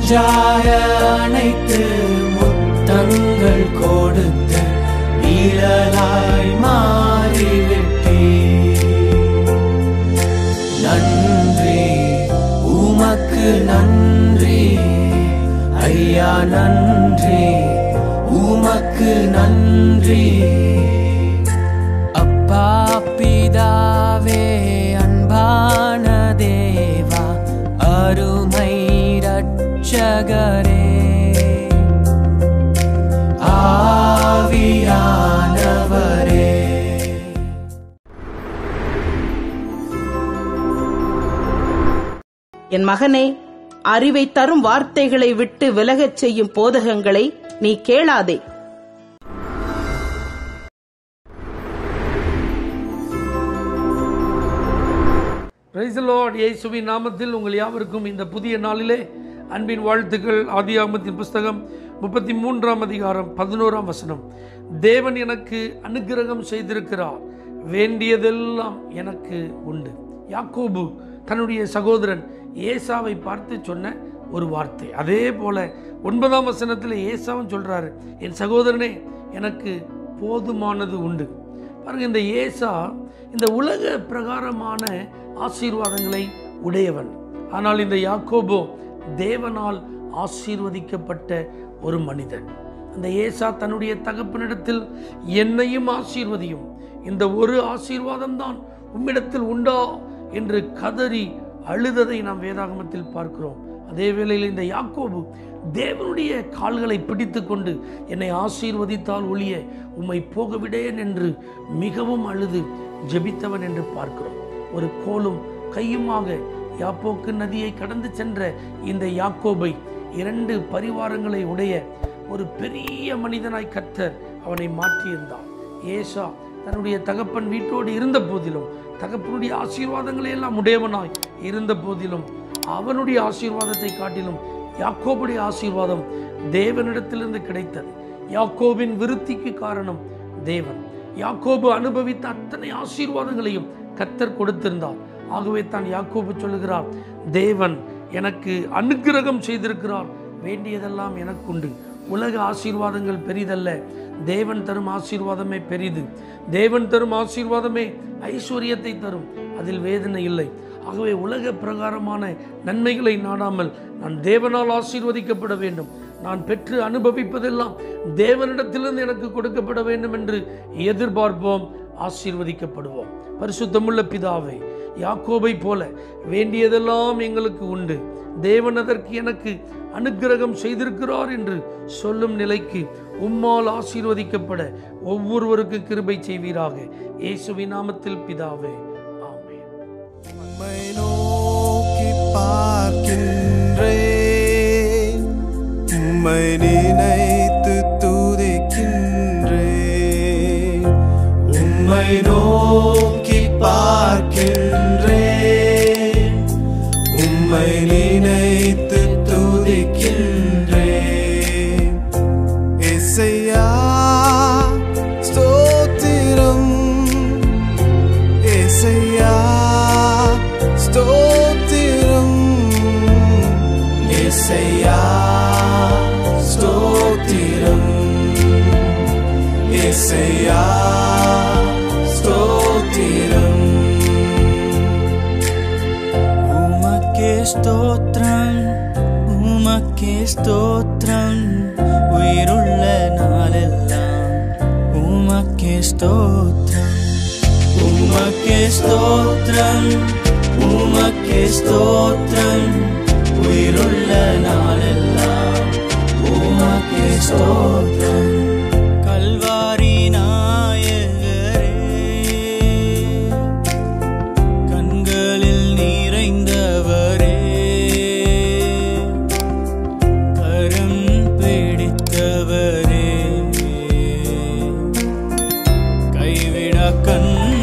நெஞ்சார அனைத்து முத்தங்கள் கொடுத்து நீழலாய் மாறிவிட்டே நன்றி உமக்கு நன்றி ஐயா நன்றி உமக்கு நன்றி அப்பா பிதாவே அன்பான தேவா அருமை ரட்சகரே ஆவியானவரே என் மகனே அறிவை தரும் வார்த்தைகளை விட்டு விலகச் செய்யும் போதகங்களை நீ கேளாதே பிரைஸ் லார்ட் இயேசுவின் நாமத்தில் உங்கள் யாவருக்கும் இந்த புதிய நாளிலே அன்பின் வாழ்த்துக்கள் ஆதியாகமத்தின் புஸ்தகம் முப்பத்தி மூன்றாம் அதிகாரம் பதினோராம் வசனம் தேவன் எனக்கு அனுக்கிரகம் செய்திருக்கிறார் வேண்டியதெல்லாம் எனக்கு உண்டு யாக்கோபு தன்னுடைய சகோதரன் ஏசாவை பார்த்து சொன்ன ஒரு வார்த்தை அதே போல ஒன்பதாம் வசனத்தில் ஏசாவும் சொல்றாரு என் சகோதரனே எனக்கு போதுமானது உண்டு பாருங்க இந்த ஏசா இந்த உலக பிரகாரமான ஆசீர்வாதங்களை உடையவன் ஆனால் இந்த யாக்கோபோ தேவனால் ஆசீர்வதிக்கப்பட்ட ஒரு மனிதன் அந்த ஏசா தன்னுடைய தகப்பனிடத்தில் என்னையும் ஆசீர்வதியும் இந்த ஒரு ஆசீர்வாதம் தான் உம்மிடத்தில் உண்டா என்று கதறி அழுததை நாம் வேதாகமத்தில் பார்க்கிறோம் அதே வேளையில் இந்த யாக்கோபு தேவனுடைய கால்களை பிடித்து கொண்டு என்னை ஆசீர்வதித்தால் ஒழிய உம்மை போகவிடேன் என்று மிகவும் அழுது ஜெபித்தவன் என்று பார்க்கிறோம் ஒரு கோலும் கையுமாக யாப்போக்கு நதியை கடந்து சென்ற இந்த யாக்கோபை இரண்டு பரிவாரங்களை உடைய ஒரு பெரிய மனிதனாய் கர்த்தர் அவனை மாற்றியிருந்தார் ஏசா தன்னுடைய தகப்பன் வீட்டோடு இருந்த போதிலும் தகப்பனுடைய ஆசீர்வாதங்களை எல்லாம் உடையவனாய் இருந்த போதிலும் அவனுடைய ஆசீர்வாதத்தை காட்டிலும் யாக்கோபுடைய ஆசீர்வாதம் தேவனிடத்திலிருந்து கிடைத்தது யாக்கோபின் விருத்திக்கு காரணம் தேவன் யாக்கோபு அனுபவித்த அத்தனை ஆசீர்வாதங்களையும் கர்த்தர் கொடுத்திருந்தார் ஆகவே தான் யாக்கோபு சொல்லுகிறார் தேவன் எனக்கு அனுக்கிரகம் செய்திருக்கிறார் வேண்டியதெல்லாம் எனக்குண்டு உலக ஆசீர்வாதங்கள் பெரிதல்ல தேவன் தரும் ஆசீர்வாதமே பெரிது தேவன் தரும் ஆசீர்வாதமே ஐஸ்வர்யத்தை தரும் அதில் வேதனை இல்லை ஆகவே உலக பிரகாரமான நன்மைகளை நாடாமல் நான் தேவனால் ஆசீர்வதிக்கப்பட வேண்டும் நான் பெற்று அனுபவிப்பதெல்லாம் தேவனிடத்திலிருந்து எனக்கு கொடுக்கப்பட வேண்டும் என்று எதிர்பார்ப்போம் ஆசீர்வதிக்கப்படுவோம் பரிசுத்தமுள்ள பிதாவே யாக்கோபை போல வேண்டியதெல்லாம் எங்களுக்கு உண்டு தேவன் அதற்கு எனக்கு அனுக்கிரகம் செய்திருக்கிறார் என்று சொல்லும் நிலைக்கு உம்மால் ஆசீர்வதிக்கப்பட ஒவ்வொருவருக்கு கிருபை செய்வீராக இயேசுவின் நாமத்தில் பிதாவே ஆமென் உம்மை நோக்கி பார்க்கின்றேன் உம்மை நினைத்து துதிக்கின்றேன் உம்மை நோக்கி பார்க்கின்றேன் உம்மை நினைத்து துதிக்கின்றேன் எஸ்ஐயா ஸ்தோத்திரம் ஏசையா ஸ்தோத்திரம் ஏசையா ஸ்தோத்திரம் ஏசையா ஸ்தோத்திரம் உமக்கே ஸ்தோத்ரம் உமக்கே ஸ்தோத்ரம் உயிருள்ள நாளெல்லாம் உமக்கே ஸ்தோத்ரம் உமக்கே ஸ்தோத்ரம் உமக்கே ஸ்தோத்ரம் உயிருள்ள நாளெல்லாம் உமக்கே ஸ்தோத்ரம் கல்வாரி நாயகரே கண்களில் நிறைந்தவரே கரம் பிடித்தவரே கைவிட கண்